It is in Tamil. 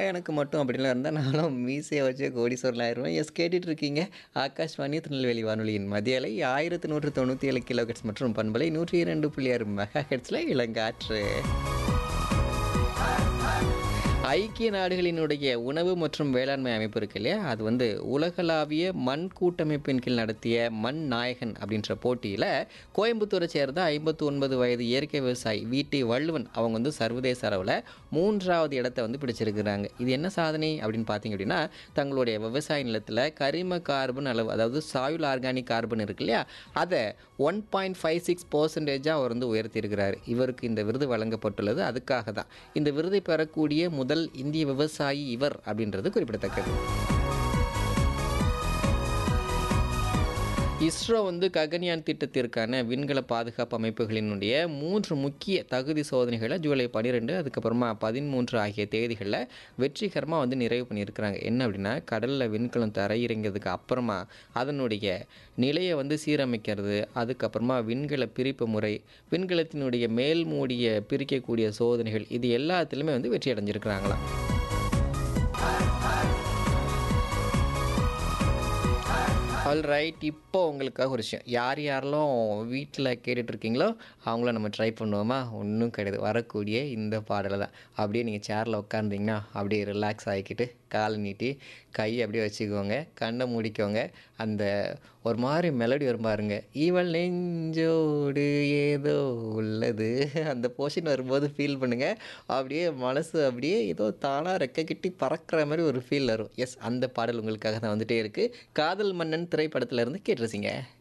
எனக்கு மட்டும் அப்படின்லாம் இருந்தால் நானும் மீசையை வச்சு கோடீஸ்வரன் ஆயிடுவேன் எஸ் கேட்டுட்டு இருக்கீங்க ஆகாஷ்வாணி திருநெல்வேலி வானொலியின் மதிய அலை ஆயிரத்து நூற்று தொண்ணூற்றி ஏழு கிலோ ஹெட்ஸ் மற்றும் பண்பலை நூற்றி இரண்டு புள்ளி ஆறு மெகா ஹெட்ஸில் இளங்காற்று ஐக்கிய நாடுகளினுடைய உணவு மற்றும் வேளாண்மை அமைப்பு இருக்கு இல்லையா அது வந்து உலகளாவிய மண் கூட்டமைப்பின் கீழ் நடத்திய மண் நாயகன் அப்படின்ற போட்டியில் கோயம்புத்தூரை சேர்ந்த ஐம்பத்தி ஒன்பது வயது இயற்கை விவசாயி வீட்டி வள்ளுவன் அவங்க வந்து சர்வதேச அளவில் மூன்றாவது இடத்தை வந்து பிடிச்சிருக்கிறாங்க இது என்ன சாதனை அப்படின்னு பார்த்தீங்க அப்படின்னா தங்களுடைய விவசாய நிலத்தில் கரிம கார்பன் அளவு அதாவது சாயுல் ஆர்கானிக் கார்பன் இருக்கு இல்லையா அதை ஒன் பாயிண்ட் ஃபைவ் சிக்ஸ் பர்சன்டேஜாக அவர் வந்து உயர்த்தியிருக்கிறார் இவருக்கு இந்த விருது வழங்கப்பட்டுள்ளது அதுக்காக தான் இந்த விருதை பெறக்கூடிய முதல் இந்திய விவசாயி இவர் அப்படின்றது குறிப்பிடத்தக்கது இஸ்ரோ வந்து ககன்யான் திட்டத்திற்கான விண்கல பாதுகாப்பு அமைப்புகளினுடைய மூன்று முக்கிய தகுதி சோதனைகளை ஜூலை பன்னிரெண்டு அதுக்கப்புறமா பதிமூன்று ஆகிய தேதிகளில் வெற்றிகரமாக வந்து நிறைவு பண்ணியிருக்கிறாங்க என்ன அப்படின்னா கடலில் விண்கலம் தரையிறங்கியதுக்கு அப்புறமா அதனுடைய நிலையை வந்து சீரமைக்கிறது அதுக்கப்புறமா விண்கல பிரிப்பு முறை விண்கலத்தினுடைய மேல் மூடிய பிரிக்கக்கூடிய சோதனைகள் இது எல்லாத்துலேயுமே வந்து வெற்றி அடைஞ்சிருக்கிறாங்களாம் ஆல் ரைட் இப்போ உங்களுக்காக ஒரு விஷயம் யார் யாரெல்லாம் வீட்டில் கேட்டுட்ருக்கீங்களோ அவங்கள நம்ம ட்ரை பண்ணுவோமா ஒன்றும் கிடையாது வரக்கூடிய இந்த பாடலை தான் அப்படியே நீங்கள் சேரில் உட்காந்துங்கன்னா அப்படியே ரிலாக்ஸ் ஆகிக்கிட்டு காலை நீட்டி கை அப்படியே வச்சுக்கோங்க கண்ணை மூடிக்கோங்க அந்த ஒரு மாதிரி மெலடி வரும் பாருங்க இவள் நெஞ்சோடு ஏதோ உள்ளது அந்த போர்ஷன் வரும்போது ஃபீல் பண்ணுங்கள் அப்படியே மனசு அப்படியே ஏதோ தானாக ரெக்க கிட்டி பறக்கிற மாதிரி ஒரு ஃபீல் வரும் எஸ் அந்த பாடல் உங்களுக்காக தான் வந்துட்டே இருக்குது காதல் மன்னன் திரைப்படத்துல இருந்து கேட்டுருச்சிங்க